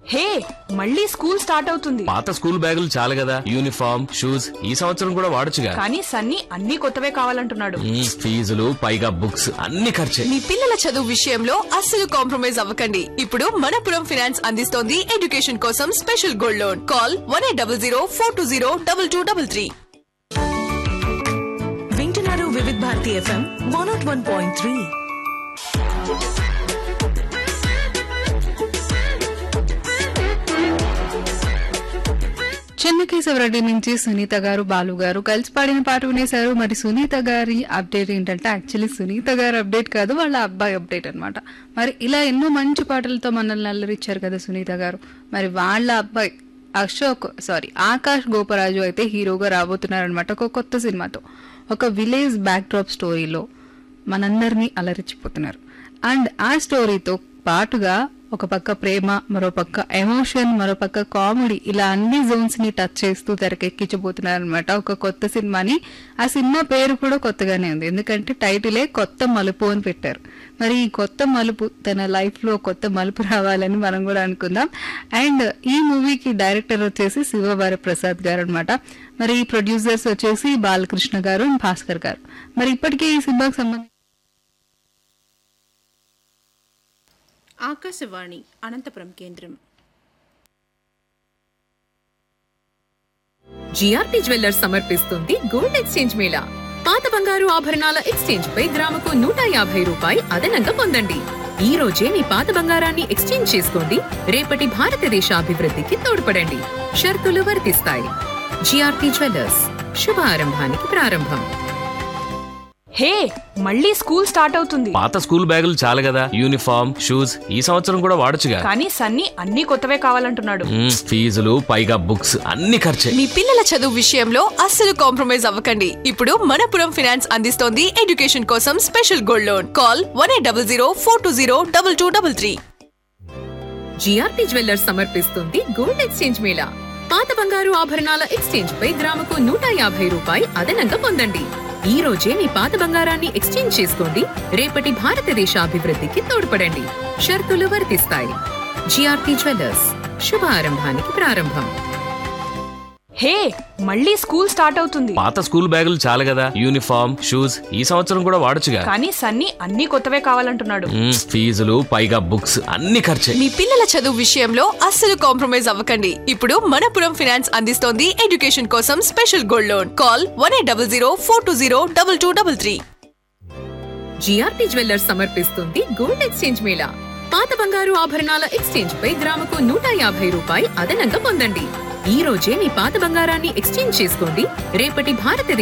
హే మళ్ళీ school start అవుతుంది పాత స్కూల్ బ్యాగులు చాలు కదా యూనిఫామ్ షూస్ ఈ సంవత్సరం కూడా వాడొచ్చుగా కానీ సన్నీ అన్ని కొత్తవే కావాలంటున్నాడు మ్మ్, ఫీజులు పైగా బుక్స్ అన్ని ఖర్చే మీ పిల్లల చదువు విషయంలో అస్సలు కాంప్రమైజ్ అవ్వకండి ఇప్పుడు మనపురం ఫినాన్స్ అందిస్తోంది ఎడ్యుకేషన్ కోసం special gold loan call one eight double zero four two zero double two double three వింటున్నారు వివిధ Bharati FM one naught one point three చెన్నకేశవరెడ్డి నుంచి సునీత గారు బాలు గారు కలిసి పాడిన పాట వినేశారు మరి సునీత గారి అప్డేట్ ఏంటంటే యాక్చువల్లీ సునీత గారి అప్డేట్ కాదు వాళ్ళ అబ్బాయి అప్డేట్ అన్నమాట మరి ఇలా ఎన్నో మంచి పాటలతో మనల్ని అల్లరిచ్చారు కదా సునీత గారు మరి వాళ్ళ అబ్బాయి అశోక్ సారీ ఆకాష్ గోపరాజు అయితే హీరోగా రాబోతున్నారనమాట ఒక కొత్త సినిమాతో ఒక విలేజ్ బ్యాక్డ్రాప్ స్టోరీలో మనందరినీ అలరించిపోతున్నారు అండ్ ఆ స్టోరీతో పాటుగా ఒక పక్క ప్రేమ మరో పక్క ఎమోషన్ మరో పక్క కామెడీ ఇలా అన్ని జోన్స్ ని టచ్ చేస్తూ తెరకెక్కించబోతున్నారు అనమాట ఒక కొత్త సినిమాని ఆ సినిమా పేరు కూడా కొత్తగానే ఉంది ఎందుకంటే టైటిలే కొత్త మలుపు అని పెట్టారు మరి ఈ కొత్త మలుపు తన లైఫ్ లో కొత్త మలుపు రావాలని మనం కూడా అనుకుందాం అండ్ ఈ మూవీకి డైరెక్టర్ వచ్చేసి శివవారి ప్రసాద్ గారు అనమాట మరి ఈ ప్రొడ్యూసర్స్ వచ్చేసి బాలకృష్ణ గారు అండ్ భాస్కర్ గారు మరి ఇప్పటికే ఈ సినిమాకి సంబంధించి ఆకాశవాణి అనంతపురం కేంద్రం జిఆర్టీ జ్యువెల్లర్స్ సమర్పిస్తుంది గోల్డ్ ఎక్స్చేంజ్ మేళా పాత బంగారు ఆభరణాల ఎక్స్చేంజ్ పై గ్రాముకు నూట యాభై రూపాయి అదనంగా పొందండి ఈ రోజే మీ పాత బంగారాన్ని ఎక్స్చేంజ్ చేసుకోండి రేపటి భారతదేశ అభివృద్ధికి తోడ్పడండి షరతులు వర్తిస్తాయి జిఆర్టీ జ్యువెల్లర్స్ శుభ ఆరంభానికి ప్రారంభం హే మళ్ళీ స్కూల్ స్టార్ట్ అవుతుంది పాత స్కూల్ బ్యాగులు చాలు కదా యూనిఫామ్ షూస్ ఈ సంవత్సరం కూడా వాడొచ్చుగా కానీ సన్నీ అన్ని కొత్తవే కావాలంటున్నాడు మ్మ్, ఫీజులు పైగా బుక్స్ అన్ని ఖర్చే మీ పిల్లల చదువు విషయంలో అస్సలు కాంప్రమైజ్ అవ్వకండి ఇప్పుడు మనపురం ఫినాన్స్ అందిస్తోంది ఎడ్యుకేషన్ కోసం special gold loan call one eight double zero four two zero double two double three GRT jewellers సమర్పిస్తుంది గోల్డ్ ఎక్స్చేంజ్ మేళా పాత బంగారు ఆభరణాల ఎక్స్చేంజ్ పై గ్రాముకు నూట యాభై రూపాయి అదనంగా పొందండి ఈ రోజే మీ పాత బంగారాన్ని ఎక్స్చేంజ్ చేసుకోండి రేపటి భారతదేశ అభివృద్ధికి తోడ్పడండి షరతులు వర్తిస్తాయి జిఆర్టీ జ్యువెల్లర్స్ శుభ ఆరంభానికి ప్రారంభం హే మళ్ళీ స్కూల్ స్టార్ట్ అవుతుంది పాత స్కూల్ బ్యాగులు చాలు కదా యూనిఫామ్ షూస్ ఈ సంవత్సరం కూడా వాడొచ్చుగా కానీ సన్నీ అన్ని కొత్తవే కావాలంటున్నాడు మ్మ్, ఫీజులు పైగా బుక్స్ అన్ని ఖర్చే మీ పిల్లల చదువు విషయంలో అస్సలు కాంప్రమైజ్ అవ్వకండి ఇప్పుడు మనపురం ఫినాన్స్ అందిస్తోంది ఎడ్యుకేషన్ కోసం special gold loan call one eight double zero four two zero double two double three GRT jewellers సమర్పిస్తుంది గోల్డ్ ఎక్స్చేంజ్ మేళా పాత బంగారు ఆభరణాల ఎక్స్చేంజ్ పై గ్రాముకు నూట యాభై రూపాయి అదనంగా పొందండి ఈ రోజే మీ పాత బంగారాన్ని ఎక్స్చేంజ్ చేసుకోండి రేపటి భారతదేశ